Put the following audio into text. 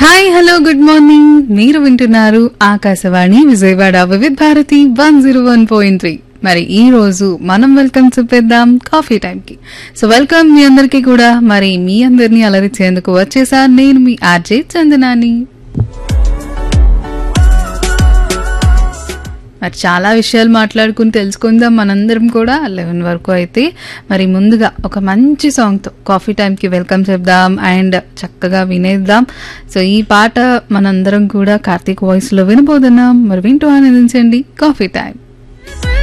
hi hello good morning మీరు వింటున్నారు Akashvani Vijayawada Vividh Bharati one zero one point three మరి ఈ రోజు మనం వెల్కమ్ చెప్పేద్దాం కాఫీ టైం కి సో వెల్కమ్ మీ అందరికీ కూడా మరి మీ అందరినీ అలరించేందుకు వచ్చేసా నేను మీ ఆర్జే చందనాని మరి చాలా విషయాలు మాట్లాడుకుని తెలుసుకుందాం మనందరం కూడా లెవెన్ వరకు అయితే మరి ముందుగా ఒక మంచి సాంగ్తో కాఫీ టైంకి వెల్కమ్ చెప్దాం అండ్ చక్కగా వినేద్దాం సో ఈ పాట మనందరం కూడా కార్తీక్ వాయిస్లో వినబోతున్నాం మరి వింటూ ఆనందించండి కాఫీ టైం